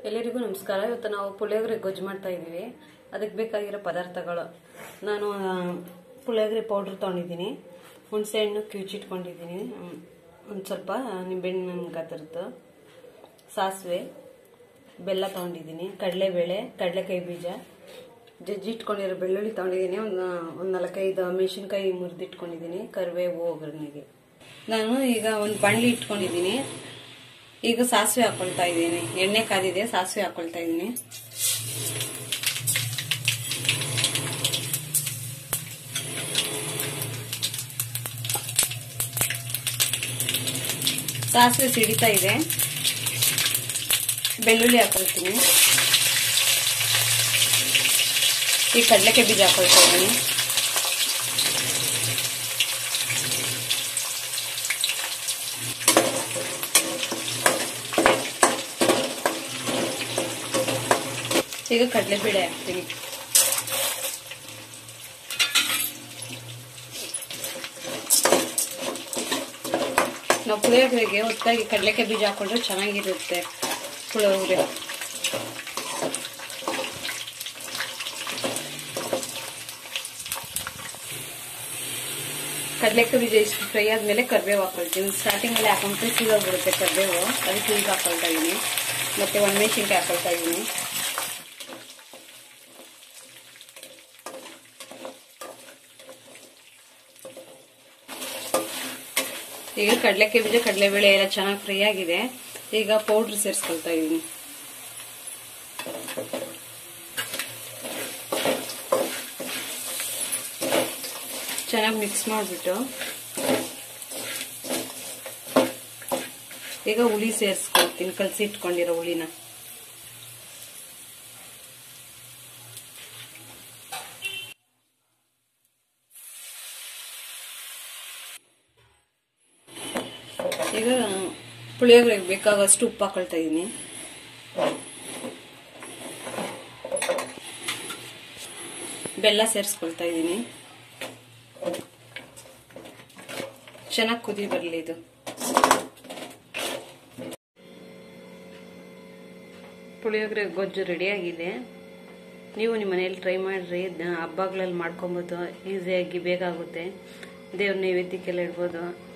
ಎಲ್ಲರಿಗೂ ನಮಸ್ಕಾರ ಇವತ್ತು ನಾವು ಪುಳಿಯೋಗರೆ ಗೊಜ್ಜು ಮಾಡ್ತಾ ಇದ್ದೀವಿ ಅದಕ್ಕೆ ಬೇಕಾಗಿರೋ ಪದಾರ್ಥಗಳು ನಾನು ಆ, ಪುಳಿಯೋಗರೆ ಪೌಡ್ರ್ ತೊಗೊಂಡಿದ್ದೀನಿ ಹುಣಸೆಹಣ್ಣು ಕಿವುಚಿಟ್ಕೊಂಡಿದ್ದೀನಿ ಒಂದು ಸ್ವಲ್ಪ ನಿಂಬೆಹಣ್ಣು ಗಾತ್ರದ್ದು ಸಾಸಿವೆ ಬೆಲ್ಲ ತೊಗೊಂಡಿದ್ದೀನಿ ಕಡಲೆಬೇಳೆ ಕಡಲೆಕಾಯಿ ಬೀಜ ಜಜ್ಜಿಟ್ಕೊಂಡಿರೋ ಬೆಳ್ಳುಳ್ಳಿ ತೊಗೊಂಡಿದ್ದೀನಿ ಒಂದು ಒಂದು ನಾಲ್ಕೈದು ಮೆಣಸಿನ್ಕಾಯಿ ಮುರಿದಿಟ್ಕೊಂಡಿದ್ದೀನಿ ಕರಿಬೇವು ಒಗ್ಗರಣೆಗೆ ನಾನು ಈಗ ಒಂದು ಬಾಣಲಿ ಇಟ್ಕೊಂಡಿದ್ದೀನಿ ಈಗ ಸಾಸಿವೆ ಹಾಕೊಳ್ತಾ ಇದ್ದೀನಿ ಎಣ್ಣೆ ಕಾದಿದೆ ಸಾಸಿವೆ ಹಾಕೊಳ್ತಾ ಇದ್ದೀನಿ ಸಾಸಿವೆ ಸಿಡಿತಾ ಇದೆ ಬೆಳ್ಳುಳ್ಳಿ ಹಾಕೊಳ್ತೀನಿ ಈ ಕಡಲೆಕಾಯಿ ಬೀಜ ಹಾಕೊಳ್ತಾ ಇದ್ದೀನಿ ಈಗ ಕಡಲೆಬೇಳೆ ಹಾಕ್ತೀನಿ ನಾವು ಪುಳಿಯೋಗರೆಗೆ ಹೊತ್ತಾಗಿ ಕಡಲೆಕಾಯಿ ಬೀಜ ಹಾಕೊಂಡ್ರೆ ಚೆನ್ನಾಗಿರುತ್ತೆ ಪುಳಿಯೋಗರೆ ಕಡಲೆಕಾಯಿ ಬೀಜ ಇಷ್ಟು ಫ್ರೈ ಆದ್ಮೇಲೆ ಕರಿಬೇವು ಹಾಕೊಳ್ತೀನಿ ಸ್ಟಾರ್ಟಿಂಗ್ ಅಲ್ಲಿ ಹಾಕೊಂಡ್ರೆ ಸೀದೋಗ್ಬಿಡುತ್ತೆ ಕರಿಬೇವು ಅದಕ್ಕೆ ಈಗ ಹಾಕೊಳ್ತಾ ಇದ್ದೀನಿ ಮತ್ತೆ ಒಣಮೆಣಸಿನ್ಕಾಯಿ ಹಾಕೊಳ್ತಾ ಇದ್ದೀನಿ ಈಗ ಕಡಲೆಕಾಯಿ ಬೀಜ ಕಡಲೆಬೇಳೆ ಎಲ್ಲ ಚೆನ್ನಾಗಿ ಫ್ರೈ ಆಗಿದೆ ಈಗ ಪೌಡ್ರ್ ಸೇರಿಸ್ಕೊಳ್ತಾ ಇದ್ದೀನಿ ಚೆನ್ನಾಗಿ ಮಿಕ್ಸ್ ಮಾಡಿಬಿಟ್ಟು ಈಗ ಹುಳಿ ಸೇರಿಸ್ಕೊಳ್ತೀನಿ ಕಲಸಿ ಇಟ್ಕೊಂಡಿರೋ ಹುಳಿನ ಈಗ ಪುಳಿಯೋಗರೆಗೆ ಬೇಕಾಗಷ್ಟು ಉಪ್ಪು ಹಾಕೊಳ್ತಾ ಇದ್ದೀನಿ ಬೆಲ್ಲ ಸೇರಿಸ್ಕೊಳ್ತಾ ಇದ್ದೀನಿ ಚೆನ್ನಾಗಿ ಕುದಿ ಬರಲಿ ಇದು ಪುಳಿಯೋಗರೆ ಗೊಜ್ಜು ರೆಡಿಯಾಗಿದೆ ನೀವು ನಿಮ್ಮ ಮನೆಯಲ್ಲಿ ಟ್ರೈ ಮಾಡಿರಿ ಹಬ್ಬಗಳಲ್ಲಿ ಮಾಡ್ಕೊಬೋದು ಈಸಿಯಾಗಿ ಬೇಗ ಆಗುತ್ತೆ ದೇವ್ರ ನೈವೇದ್ಯಕ್ಕೆಲ್ಲ ಇಡ್ಬೋದು